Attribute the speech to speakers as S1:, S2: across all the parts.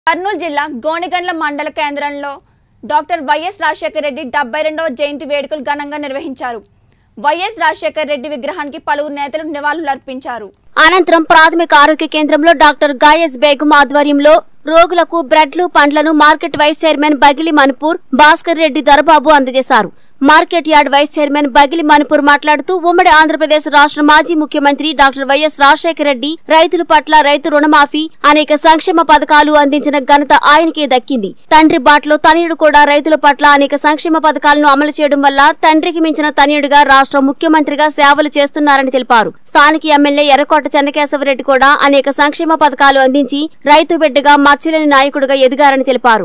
S1: కర్నూలు జిల్లా గోనెగండ్ల మండల కేంద్రంలో డాక్టర్ వైఎస్ రాజశేఖర రెడ్డి డెబ్బై రెండవ జయంతి వేడుకలు ఘనంగా నిర్వహించారు వైఎస్ రాజశేఖర రెడ్డి విగ్రహానికి పలువురు నేతలు నివాళులర్పించారు
S2: అనంతరం ప్రాథమిక ఆరోగ్య కేంద్రంలో డాక్టర్ గాయస్ బేగం ఆధ్వర్యంలో రోగులకు బ్రెడ్లు పండ్లను market vice chairman Bagili Manipur Bhaskar Reddy దరబాబు అందజేశారు market yard vice chairman Bagili Manipur మాట్లాడుతూ ఉమ్మడి ఆంధ్రప్రదేశ్ రాష్ట్ర మాజీ ముఖ్యమంత్రి డాక్టర్ వైఎస్ రాజశేఖర రెడ్డి రైతుల పట్ల రైతు రుణమాఫీ అనేక సంక్షేమ పథకాలు అందించిన ఘనత ఆయనకే దక్కింది తండ్రి బాటలో తనయుడు కూడా రైతుల పట్ల అనేక సంక్షేమ పథకాలను అమలు చేయడం వల్ల తండ్రికి మించిన తనయుడిగా రాష్ట్ర ముఖ్యమంత్రిగా సేవలు చేస్తున్నారని తెలిపారు స్థానిక ఎమ్మెల్యే ఎర్రకోట చెన్నకేశవరెడ్డి కూడా అనేక సంక్షేమ పథకాలు అందించి రైతు బిడ్డగా మచ్చలేని నాయకుడిగా ఎదిగారని తెలిపారు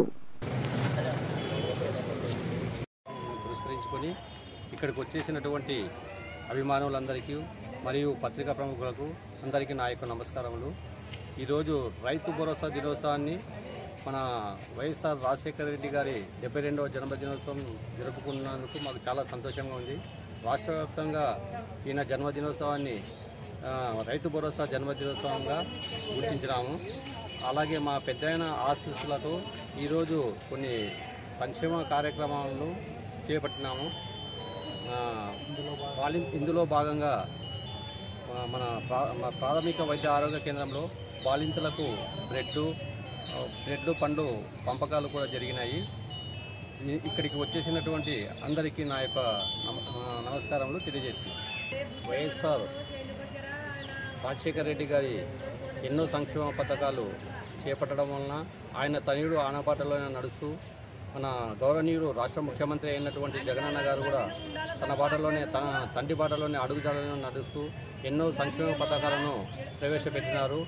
S3: పురస్కరించుకొని ఇక్కడికి వచ్చేసినటువంటి అభిమానులందరికీ మరియు పత్రికా ప్రముఖులకు అందరికీ నా యొక్క నమస్కారములు ఈరోజు రైతు భరోసా దినోత్సవాన్ని మన వైఎస్ఆర్ రాజశేఖర రెడ్డి గారి డెబ్బై రెండవ జన్మదినోత్సవం జరుపుకున్నందుకు మాకు చాలా సంతోషంగా ఉంది రాష్ట్ర వ్యాప్తంగా ఈయన జన్మదినోత్సవాన్ని ఆ, రైతు భరోసా జన్మదినోత్సవంగా గుర్తించినాము అలాగే మా పెద్దయిన ఆశీస్సులతో ఈరోజు కొన్ని సంక్షేమ కార్యక్రమాలను చేపట్టినాము ఆ, వాళ్ళ ఇందులో భాగంగా ఆ, మన ప్రా మన ప్రాథమిక వైద్య ఆరోగ్య కేంద్రంలో బాలింతలకు బ్రెడ్ బ్రెడ్ పండ్లు పంపకాలు కూడా జరిగినాయి ఈ- ఇక్కడికి వచ్చేసినటువంటి అందరికీ నా యొక్క నమ- ఆ, నమస్కారములు తెలియజేస్తున్నాను వైఎస్ఆర్ రాజశేఖర రెడ్డి గారి ఎన్నో సంక్షేమ పథకాలు చేపట్టడం వలన ఆయన తనయుడు ఆనపాటలోనే నడుస్తూ మన గౌరవనీయుడు రాష్ట్ర ముఖ్యమంత్రి అయినటువంటి జగనన్న గారు కూడా తన బాటలోనే తన తండ్రి బాటలోనే అడుగుజాడలోనే నడుస్తూ ఎన్నో సంక్షేమ పథకాలను ప్రవేశపెట్టినారు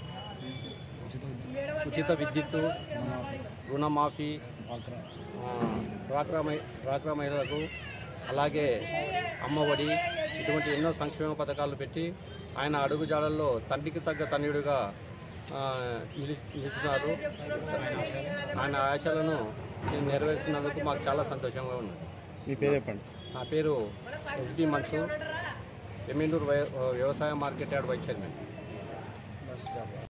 S3: ఉచిత విద్యుత్తు రుణమాఫీ ఆ, డ్వాక్రా మహి డ్వాక్రా మహిళలకు అలాగే అమ్మఒడి ఇటువంటి ఎన్నో సంక్షేమ పథకాలు పెట్టి ఆయన అడుగుజాడల్లో తండ్రికి తగ్గ తనయుడిగా ఆ, నిలి- నిలిచినారు ఆయన ఆశలను నెరవేర్చినందుకు మాకు చాలా సంతోషంగా ఉన్నది
S4: మీ పేరు చెప్పండి
S3: నా పేరు ఎస్బి మన్సూర్ ఎమ్మెల్యూరు వ్యవసాయ మార్కెట్ యార్డ్ వైస్ చైర్మన్